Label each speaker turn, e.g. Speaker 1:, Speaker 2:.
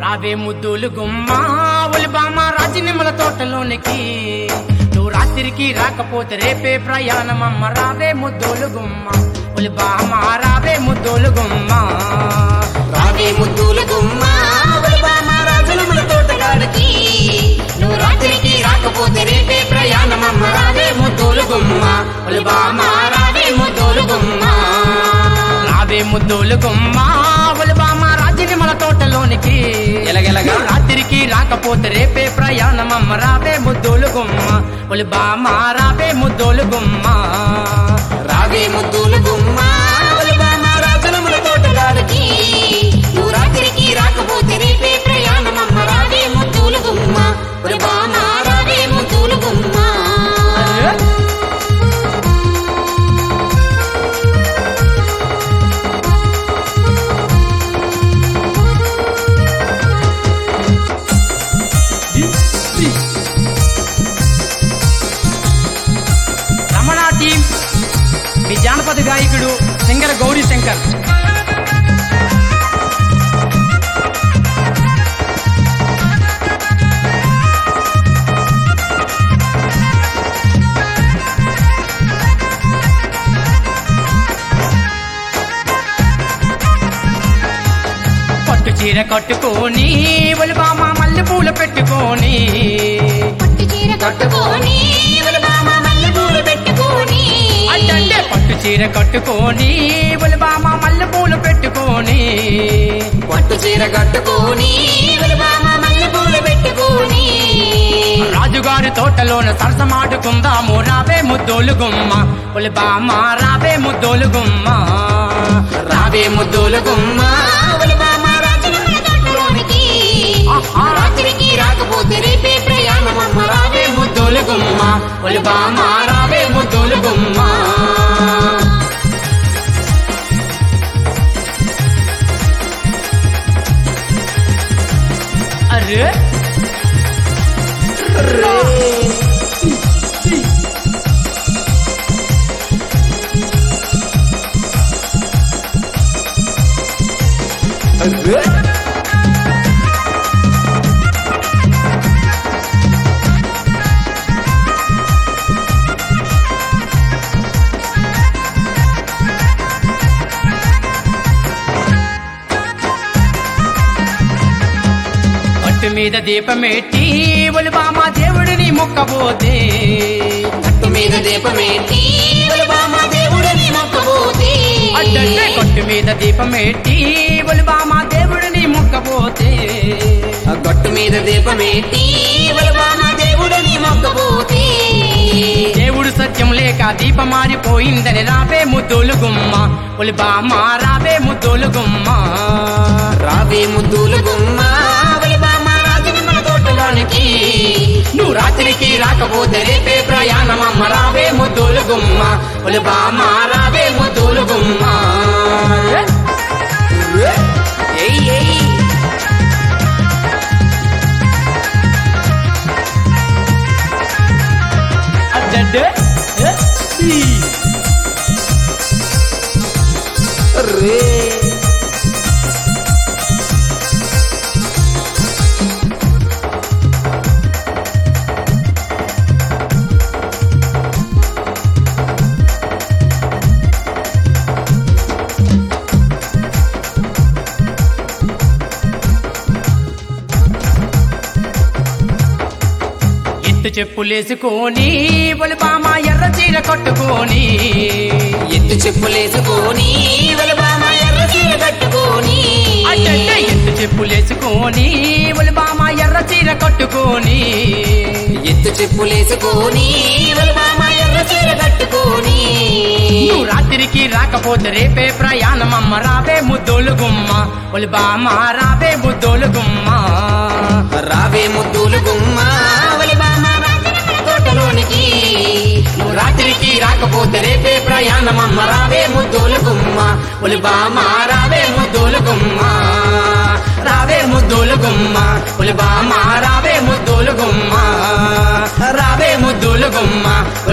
Speaker 1: రావే ముద్దులు గుమ్మ ఒలిబామ రాజనిమ్మల తోటలోనికి నువ్వు రాత్రికి రాకపోతే రేపే ప్రయాణమమ్మ రావే ముద్దులు గుమ్మ ఒలిబామ రావే ముద్దులు గుమ్మ
Speaker 2: రావే ముద్దుల గుమ్మ ఒలిబామ రాజులముల తోటగాడికి నువ్వు రాత్రికి రాకపోతే రేపే ప్రయాణమమ్మ రావే ముద్దుల గుమ్మ ఒలిబామ రావే ముద్దుల గుమ్మ
Speaker 1: రావే ముద్దులు గుమ్మ ఒలిబామ రాజనిమ్మల తోటలోనికి
Speaker 2: ఎలగెలగా?
Speaker 1: నువ్వు రాత్రికి రాకపోతే రేపే ప్రయాణమమ్మ రావే ముద్దులు గుమ్మ ఒలిబామ రావే ముద్దులు గుమ్మ
Speaker 2: రావే ముద్దుల గుమ్మ ఒలిబామ రాజులముల తోటగాడికి నువ్వు రాత్రికి రాకపోతే రేపే ప్రయాణమమ్మ రావే ముద్దుల గుమ్మ ఒలిబామ రావే ముద్దుల గుమ్మ
Speaker 1: అరే రమణ టీం మీ జానపద గాయకుడు సింగర్ గౌరీ శంకర్ పట్టు చీర కట్టుకొని ఒలిబామ మల్లె పూలు పెట్టుకొని
Speaker 2: పట్టు చీర కట్టుకొని ఒలిబామ మల్లె పూలు పెట్టుకొని
Speaker 1: అంటే పట్టు చీర కట్టుకొని ఒలిబామ మల్లె పూలు పెట్టుకొని
Speaker 2: పట్టు చీర కట్టుకొని ఒలిబామ మల్లె పూలు పెట్టుకొని
Speaker 1: రాజుగారి తోటలోన సరసమాడుకుందాము రావే ముద్దోలు గుమ్మ ఒలిబామ రావే ముద్దోలు గుమ్మ
Speaker 2: రావే ముద్దుల గుమ్మ ఒలిబామ రాజులమ్మ తోటలోనికి
Speaker 1: ఆహా.
Speaker 2: రాత్రికి రాకపోతే రేపే ప్రయాణమమ్మ రావే ముద్దుల గుమ్మ ఒలిబామ రావే ముద్దుల గుమ్మ
Speaker 1: అరే పట్టు మీద దీపమెట్టి ఒలిబామ దేవుడిని మొక్కబోతే
Speaker 2: గట్టు మీద దీపమేంటి ఒలిబామ దేవుడని మొక్కబోతే
Speaker 1: అడ్డంటే కొట్టు మీద దీపమెట్టి ఒలిబామ దేవుడిని మొక్కబోతే
Speaker 2: ఆ గట్టు మీద దీపమేంటి ఒలిబామ దేవుడని మొక్కబోతే
Speaker 1: దేవుడు సత్యం లేక దీపం మారిపోయిందని రావే ముద్దులు గుమ్మ ఒలిబామ రావే ముద్దులు గుమ్మ
Speaker 2: రావే ముద్దుల గుమ్మ ఒలిబామ రాజనిమ్మల తోటలోనికి
Speaker 1: నువ్వు రాత్రికి రాకపోతే రేపే ప్రయాణమమ్మ రావే ముద్దులు గుమ్మ ఒలిబామ రావే ముద్దులు గుమ్మ
Speaker 2: ఏయ్ ఏయ్
Speaker 1: అడ్డంటే ఏ, ఈ.
Speaker 2: రే
Speaker 1: ఎత్తు చెప్పులేసుకొని ఒలిబామ ఎర్ర చీర కట్టుకొని
Speaker 2: ఎత్తు చెప్పులేసుకొని ఒలిబామ ఎర్ర చీర కట్టుకొని
Speaker 1: అడ్డంటే ఎత్తు చెప్పులేసుకొని ఒలిబామ ఎర్ర చీర కట్టుకొని
Speaker 2: ఎత్తు చెప్పులేసుకొని ఒలిబామ ఎర్ర చీర కట్టుకొని
Speaker 1: నువ్వు రాత్రికి రాకపోతే రేపే ప్రయాణమమ్మ రావే ముద్దోలు గుమ్మ ఒలిబామ రావే ముద్దోలు గుమ్మ
Speaker 2: రావే ముద్దులు గుమ్మ ఒలిబామ రాజనిమ్మల తోటలోనికి
Speaker 1: నువ్వు రాత్రికి రాకపోతే రేపే ప్రయాణమమ్మ రావే ముద్దోలు గుమ్మ ఒలిబామ రావే ముద్దోలు గుమ్మ రావే ముద్దోలు గుమ్మ ఒలిబామ రావే ముద్దోలు గుమ్మ రావే ముద్దోలు గుమ్మ